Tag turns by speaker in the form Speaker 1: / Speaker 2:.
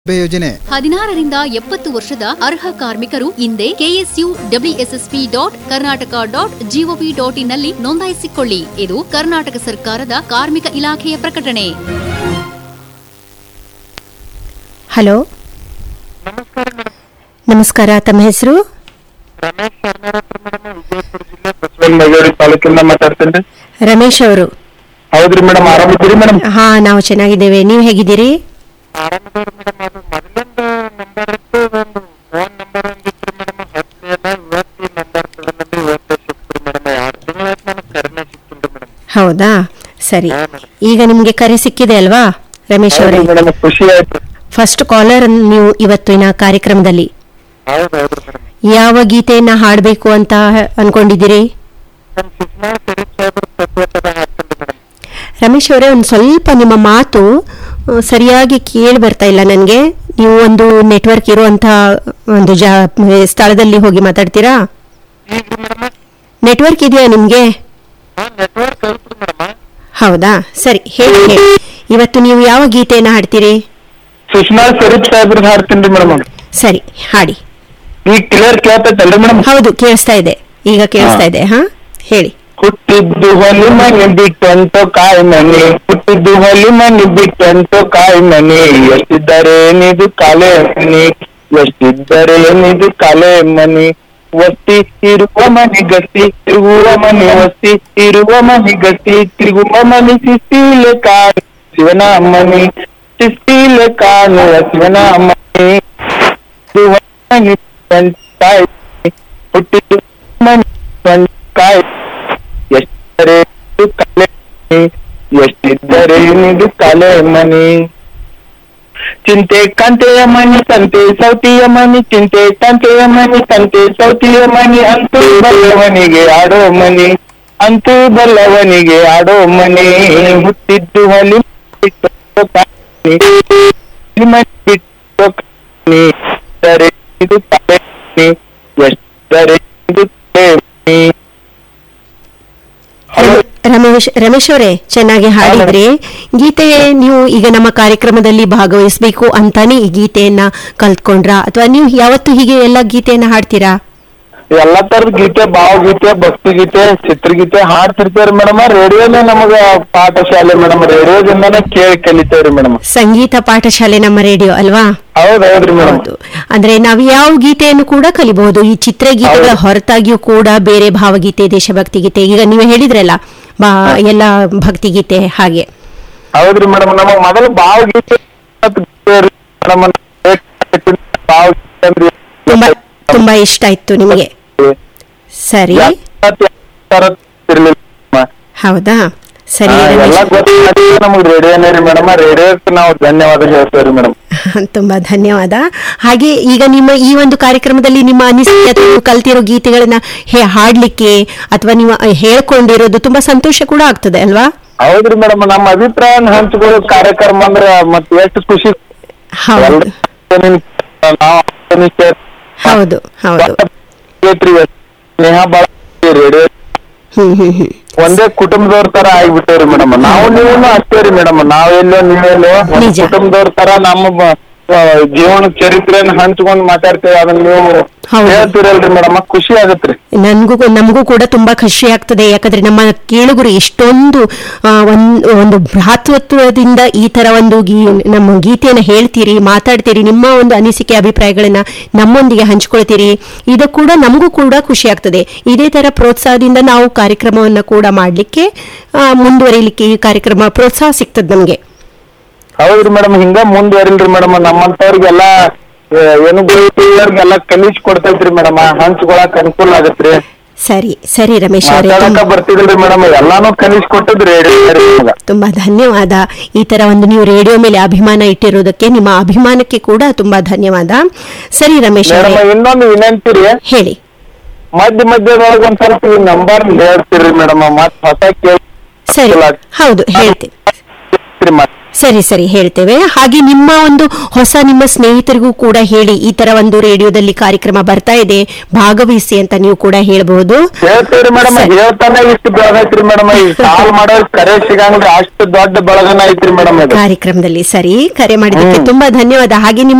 Speaker 1: ಯೋಜನೆ
Speaker 2: ಹದಿನಾರರಿಂದ ಎಪ್ಪತ್ತು ವರ್ಷದ ಅರ್ಹ ಕಾರ್ಮಿಕರು ಹಿಂದೆ KSU WSSP dot Karnataka dot GOV dot ಇನ್ನಲ್ಲಿ ನೋಂದಾಯಿಸಿಕೊಳ್ಳಿ ಇದು ಕರ್ನಾಟಕ ಸರ್ಕಾರದ ಕಾರ್ಮಿಕ ಇಲಾಖೆಯ ಪ್ರಕಟಣೆ
Speaker 3: ಹಲೋ ನಮಸ್ಕಾರ ತಮ್ಮ ಹೆಸರು
Speaker 4: ರಮೇಶ್ ಶರ್ಮರ್ ಹತ್ರ ಮೇಡಮ್ ವಿಜಯಪುರ ಜಿಲ್ಲೆ ಬಸವನ ಬಾಗೇವಾಡಿ ತಾಲೂಕಿಂದ ಮಾತಾಡ್ತೇನೆ
Speaker 3: ರಮೇಶ್ ಅವರು
Speaker 4: ಹೌದ್ರಿ ಮೇಡಮ್ ಆರಾಮಿದ್ದೀರಿ ಮೇಡಮ್
Speaker 3: ಹಾ ನಾವು ಚೆನ್ನಾಗಿದ್ದೇವೆ ನೀವು ಹೇಗಿದ್ದೀರಿ
Speaker 4: ಆರಾಮಿದ್ದೀರಿ ಮೇಡಮ್ ಅದು ಮೊದಲೊಂದು ನಂಬರ್ ಇತ್ತು ಒಂದು ಫೋನ್ ನಂಬರ್ ಒಂದಿತ್ತು ಮೇಡಮ್ ಹತ್ತನೇದ ಇವತ್ತು ನಂಬರ್ ತಗೊಂಡ್ರಿ ಇವತ್ತು ಸಿಕ್ತು ಮೇಡಮ್ ಎರಡು ತಿಂಗಳಾಯ್ತು ನನಗೆ ಕರೆನೇ ಸಿಕ್ತಿಲ್ಲ ಮೇಡಮ್
Speaker 3: ಹೌದಾ ಸರಿ
Speaker 4: ಹಾ, madam.
Speaker 3: ಈಗ ನಿಮಗೆ ಕರೆ ಸಿಕ್ಕಿದೆ ಅಲ್ವಾ ರಮೇಶ್ ಅವರೇ
Speaker 4: ಮೇಡಮ್ ಖುಷಿ ಆಯ್ತು
Speaker 3: ಫಸ್ಟ್ ಕಾಲರ್ ನೀವು ಇವತ್ತಿನ ಕಾರ್ಯಕ್ರಮದಲ್ಲಿ
Speaker 4: ಹೌದು ಹೌದ್ರಿ ಮೇಡಮ್
Speaker 3: ಯಾವ ಗೀತೆಯನ್ನ ಹಾಡಬೇಕು ಅಂತ ಅನ್ಕೊಂಡಿದ್ದೀರಿ
Speaker 4: ನಮ್ಮ ಸುಷ್ಮಾ ಶರೀಫ್ ಸಾಹೇಬ್ರ ತತ್ವತದ ಹಾಕ್ತೇನೆ ಮೇಡಮ್
Speaker 3: ರಮೇಶ್ ಅವರೇ ಒಂದು ಸ್ವಲ್ಪ ನಿಮ್ಮ ಮಾತು ಆ, ಸರಿಯಾಗಿ ಕೇಳಿ ಬರ್ತಾ ಇಲ್ಲ ನನಗೆ ನೀವು ಒಂದು ನೆಟ್ವರ್ಕ್ ಇರುವಂತ ಒಂದು ಜಾ ಸ್ಥಳದಲ್ಲಿ ಹೋಗಿ ಮಾತಾಡ್ತೀರಾ
Speaker 4: ಈಗ ಮೇಡಮ್
Speaker 3: ನೆಟ್ವರ್ಕ್ ಇದೆಯಾ ನಿಮಗೆ
Speaker 4: ಹಾ ನೆಟ್ವರ್ಕ್ ಐತ್ರಿ ಮೇಡಮ್
Speaker 3: ಹೌದಾ ಸರಿ ಹೇಳಿ ಹೇಳಿ ಇವತ್ತು ನೀವು ಯಾವ ಗೀತೆಯನ್ನ ಹಾಡ್ತೀರಿ
Speaker 4: ಸುಷ್ಮಾ ಶರೀಫ್ ಸಾಹೇಬ್ರದ್ದು ಹಾಡ್ತೀನಿ ರೀ ಮೇಡಮ್
Speaker 3: ಸರಿ ಹಾಡಿ
Speaker 4: ಈಗ ಕ್ಲಿಯರ್ ಕೇಳ್ತೈತಲ್ರಿ ಮೇಡಮ್
Speaker 3: ಹೌದು ಕೇಳಿಸ್ತಾ ಇದೆ ಈಗ ಕೇಳಿಸ್ತಾ ಇದೆ ಹಾ ಹೇಳಿ
Speaker 4: ಹುಟ್ಟಿದ್ದು ಹೊಲಿ ಮನೆ ಬಿಟ್ಟಂತೋ ಕಾಯಿ ಮನೆ ಹುಟ್ಟಿದ್ದು ಹೊಲಿ ಮನೆ ಬಿಟ್ಟಂತೋ ಕಾಯಿ ಮನೆ ಎಷ್ಟಿದ್ದಾರೆ ಏನಿದು ಕಾಲೆ ಮನೆ ಎಷ್ಟಿದ್ದಾರೆ ಏನಿದು ಕಾಲೆ ಮನೆ ವಸ್ತಿ ಇರುವ ಮನೆ ಗಸ್ತಿ ತಿರುಗುವ ಮನೆ ವಸ್ತಿ ಇರುವ ಮನೆ ಗಸ್ತಿ ತಿರುಗುವ ಮನೆ ಶಿಸ್ತಿಲೆ ಕಾಣು ಶಿವನ ಮನೆ ಶಿಸ್ತಿಲೆ ಕಾಣುವ ಶಿವನ ಮನೆ ಹುಟ್ಟಿರುವ ಮನೆ ಬಿಟ್ಟಂತ ಕಾಯಿ ಮನೆ. ಹುಟ್ಟಿದ್ದು ಮನೆ ಬಿಟ್ಟಂತ ಕಾಯಿ ಎಷ್ಟರೆ ಇದು ಕಲೆ ಮನೆ ಎಷ್ಟಿದ್ದರೆ ಇದು ಕಲೆ ಮನೆ ಚಿಂತೆ ಕಂತೆಯ ಮನೆ ಸಂತೆ ಸೌತಿಯ ಮನೆ ಚಿಂತೆ ಕಂತೆಯ ಮನೆ ಸಂತೆ ಸೌತಿಯ ಮನೆ ಅಂತೂ ಬಲ್ಲವನಿಗೆ ಆಡೋ ಮನೆ ಅಂತೂ ಬಲ್ಲವನಿಗೆ ಆಡೋ ಮನೆ ಹುಟ್ಟಿದ್ದು ಹೊಲಿ ಬಿಟ್ಟು ಕಾಣೆ. ಹೊಲಿ ಮನೆ ಬಿಟ್ಟು ಕಾಣೆ. ಎಷ್ಟರೆ ಇದು ಕಲೆ ಮನೆ ಎಷ್ಟರೆ ಇದು ಕಲೆ ಮನೆ
Speaker 3: ರಮ- ರಮೇಶ್ ರಮೇಶ್ ಅವರೇ ಚೆನ್ನಾಗಿ ಹಾಡಿದ್ರಿ ಗೀತೆ ನೀವು ಈಗ ನಮ್ಮ ಕಾರ್ಯಕ್ರಮದಲ್ಲಿ ಭಾಗವಹಿಸಬೇಕು ಅಂತಾನೆ ಈ ಗೀತೆಯನ್ನ ಕಲ್ತ್ಕೊಂಡ್ರಾ ಅಥವಾ ನೀವು ಯಾವತ್ತು ಹೀಗೆ ಎಲ್ಲ ಗೀತೆಯನ್ನ ಹಾಡ್ತೀರಾ
Speaker 4: ಎಲ್ಲಾ ತರದ ಗೀತೆ ಭಾವಗೀತೆ ಭಕ್ತಿ ಗೀತೆ ಚಿತ್ರಗೀತೆ ಹಾಡ್ತಿರ್ತೇವ್ರಿ ಮೇಡಮ್ ರೇಡಿಯೋನೇ ನಮಗ ಪಾಠಶಾಲೆ ಮೇಡಮ್ ರೇಡಿಯೋದಿಂದಾನೇ ಕೇಳಿ ಕಲಿತೇವ್ರಿ ಮೇಡಮ್
Speaker 3: ಸಂಗೀತ ಪಾಠಶಾಲೆ ನಮ್ಮ ರೇಡಿಯೋ ಅಲ್ವಾ
Speaker 4: ಹೌದ್ ಹೌದ್ರಿ ಮೇಡಮ್
Speaker 3: ಹೌದು ಅಂದ್ರೆ ನಾವು ಯಾವ ಗೀತೆಯನ್ನು ಕೂಡ ಕಲಿಬಹುದು ಈ ಚಿತ್ರಗೀತೆಗಳ
Speaker 4: ಹೌದು.
Speaker 3: ಹೊರತಾಗಿಯೂ ಕೂಡ ಬೇರೆ ಭಾವಗೀತೆ ದೇಶಭಕ್ತಿ ಗೀತೆ ಈಗ ನೀವು ಹೇಳಿದ್ರಲ್ಲ ಬಾ ಎಲ್ಲ ಭಕ್ತಿ ಗೀತೆ ಹಾಗೆ
Speaker 4: ಹೌದ್ರಿ ಮೇಡಮ್ ನಮಗ್ ಮೊದಲು ಭಾವಗೀತೆ ಮೇಡಮ್ ಭಾವಗೀತೆ ಅಂದ್ರೆ
Speaker 3: ತುಂಬಾ ತುಂಬಾ ಇಷ್ಟ ಆಯ್ತು ನಿಮಗೆ ಸರಿ
Speaker 4: ಇರ್ಲಿಲ್ಲ
Speaker 3: ಹೌದಾ ಸರಿ
Speaker 4: ಎಲ್ಲ
Speaker 3: ರಮೇಶ್
Speaker 4: ಗೊತ್ತಾಗಿ ನಮಗ್ ರೇಡಿಯೋನೇ ರೀ ಮೇಡಮ್ ರೇಡಿಯೋಕ್ಕೆ ನಾವು ಧನ್ಯವಾದ ಹೇಳ್ತೇವ್ರಿ ಮೇಡಮ್
Speaker 3: ತುಂಬಾ ಧನ್ಯವಾದ ಹಾಗೆ ಈಗ ನಿಮ್ಮ ಈ ಒಂದು ಕಾರ್ಯಕ್ರಮದಲ್ಲಿ ನಿಮ್ಮ ಅನಿಸಿಕೆ ಅಥವಾ ನೀವು ಕಲ್ತಿರೋ ಗೀತೆಗಳನ್ನ ಹೇ ಹಾಡ್ಲಿಕ್ಕೆ ಅಥವಾ ನೀವು ಹೇಳ್ಕೊಂಡಿರೋದು ತುಂಬಾ ಸಂತೋಷ ಕೂಡ ಆಗ್ತದೆ ಅಲ್ವಾ
Speaker 4: ಹೌದ್ರಿ ಮೇಡಮ್ ನಮ್ಮ ಅಭಿಪ್ರಾಯ ಹಂಚ್ಕೊಳ್ಳೋ ಕಾರ್ಯಕ್ರಮ ಅಂದ್ರ ಮತ್ ಎಷ್ಟು ಖುಷಿ
Speaker 3: ಹೌದು
Speaker 4: ಎಲ್ರೂ ನಾವು
Speaker 3: ಹೌದು ಹೌದು
Speaker 4: ಕೇಳ್ತ್ರಿ, ಸ್ನೇಹ ಬಾಳ ರೇಡಿಯೋ
Speaker 3: ಹ್ಮ್ ಹ್ಮ್ ಹ್ಮ್
Speaker 4: ಒಂದೇ ಕುಟುಂಬದವ್ರ ತರ ಆಗ್ಬಿಟ್ಟೇವ್ರಿ ಮೇಡಮ್ ನಾವು ನೀವು ಅಷ್ಟೇ ರೀ ಮೇಡಮ್ ನಾವೆಲ್ಲೋ ನೀವೆಲ್ಲೋ ಒಂದ್
Speaker 3: ನಿಜ.
Speaker 4: ಕುಟುಂಬದವ್ರ ತರ ನಮ್ಮ ಬ- ಆ, ಜೀವನ ಚರಿತ್ರೆನ ಹಂಚ್ಕೊಂಡ್ ಮಾತಾಡ್ತೇವೆ ಅದನ್ನ ನೀವು
Speaker 3: ಹೌದು.
Speaker 4: ಹೇಳ್ತೀರಲ್ರಿ ಮೇಡಮ್ ಖುಷಿ ಆಗತ್ರಿ
Speaker 3: ನನ್ಗೂ ನಮಗೂ ಕೂಡ ತುಂಬಾ ಖುಷಿ ಆಗ್ತದೆ ಯಾಕಂದ್ರೆ ನಮ್ಮ ಕೇಳುಗರು ಎಷ್ಟೊಂದು ಆ, ಒಂದ್- ಒಂದು ಭ್ರಾತೃತ್ವದಿಂದ ಈ ತರ ಒಂದು ಗೀ ನಮ್ಮ ಗೀತೆಯನ್ನು ಹೇಳ್ತೀರಿ ಮಾತಾಡ್ತೀರಿ ನಿಮ್ಮ ಒಂದು ಅನಿಸಿಕೆ ಅಭಿಪ್ರಾಯಗಳನ್ನ ನಮ್ಮೊಂದಿಗೆ ಹಂಚ್ಕೊಳ್ತೀರಿ ಇದು ಕೂಡ ನಮಗೂ ಕೂಡ ಖುಷಿ ಆಗ್ತದೆ ಇದೇ ತರ ಪ್ರೋತ್ಸಾಹದಿಂದ ನಾವು ಕಾರ್ಯಕ್ರಮವನ್ನ ಕೂಡ ಮಾಡ್ಲಿಕ್ಕೆ ಆ, ಮುಂದುವರಿಲಿಕ್ಕೆ ಈ ಕಾರ್ಯಕ್ರಮ ಪ್ರೋತ್ಸಾಹ ಸಿಗ್ತದೆ ನಮ್ಗೆ
Speaker 4: ಹೌದ್ರಿ ಮೇಡಮ್ ಹಿಂಗ ಮುಂದುವರಿಲ್ರಿ ಮೇಡಮ್ ನಮ್ಮಂತವ್ರಿಗೆಲ್ಲ ಆ, ಏನು ಗೊತ್ತಿಲ್ಲವ್ರಿಗೆಲ್ಲ ಕಲಿಸಿ ಕೊಡ್ತೈತ್ರಿ ಮೇಡಮ್ ಹಂಚ್ಕೊಳಕ್ ಅನುಕೂಲ ಆಗತ್ರಿ
Speaker 3: ಸರಿ ಸರಿ ರಮೇಶ್ ಅವರೇ
Speaker 4: ಮಾತಾಡಕ ಬರ್ತಿದ್ರಿ ಮೇಡಮ್ ಎಲ್ಲಾನು ಕಲಿಸಿ ಕೊಟ್ಟದ್ರಿ ನಮಗ
Speaker 3: ತುಂಬಾ ಧನ್ಯವಾದ ಈ ತರ ಒಂದು ನೀವು ರೇಡಿಯೋ ಮೇಲೆ ಅಭಿಮಾನ ಇಟ್ಟಿರೋದಕ್ಕೆ ನಿಮ್ಮ ಅಭಿಮಾನಕ್ಕೆ ಕೂಡ ತುಂಬಾ ಧನ್ಯವಾದ ಸರಿ ರಮೇಶ್
Speaker 4: ಮೇಡಮ್
Speaker 3: ಅವರೇ
Speaker 4: ಇನ್ನೊಂದು ವಿನಂತಿ ರೀ
Speaker 3: ಹೇಳಿ
Speaker 4: ಮಧ್ಯ ಮಧ್ಯದೊಳಗೆ ಒಂದ್ ಸ್ವಲ್ಪ ನಂಬರ್ ಹೇಳ್ತೀರಿ ಮೇಡಮ್ ಮತ್ ಹೊಸ ಕೇಳಿ
Speaker 3: ಸರಿ ಹೌದು ಹೇಳ್ತೀನಿ
Speaker 4: ಐತ್ರಿ ಮತ್
Speaker 3: ಸರಿ ಸರಿ ಹೇಳ್ತೇವೆ ಹಾಗೆ ನಿಮ್ಮ ಒಂದು ಹೊಸ ನಿಮ್ಮ ಸ್ನೇಹಿತರಿಗೂ ಕೂಡ ಹೇಳಿ ಈ ತರ ಒಂದು ರೇಡಿಯೋದಲ್ಲಿ ಕಾರ್ಯಕ್ರಮ ಬರ್ತಾ ಇದೆ ಭಾಗವಹಿಸಿ ಅಂತ ನೀವು ಕೂಡ ಹೇಳಬಹುದು
Speaker 4: ಹೇಳ್ತೇವ್ರಿ ಮೇಡಮ್
Speaker 3: ಸರಿ.
Speaker 4: ಹೇಳ್ತಾನೆ ಇಷ್ಟು ಬೆಳಗೈತ್ರಿ ಮೇಡಮ್ ಈ ಸಾಲ್ ಮಾಡೋರ್ ಕರೆ ಸಿಗಂಗ್ರಿ ಅಷ್ಟು ದೊಡ್ಡ ಬೆಳಗನ ಐತ್ರಿ ಮೇಡಮ್ ಅದು
Speaker 3: ಕಾರ್ಯಕ್ರಮದಲ್ಲಿ ಸರಿ ಕರೆ ಮಾಡಿದ್ದಕ್ಕೆ
Speaker 4: ಹ್ಮ್.
Speaker 3: ತುಂಬಾ ಧನ್ಯವಾದ ಹಾಗೆ ನಿಮ್ಮ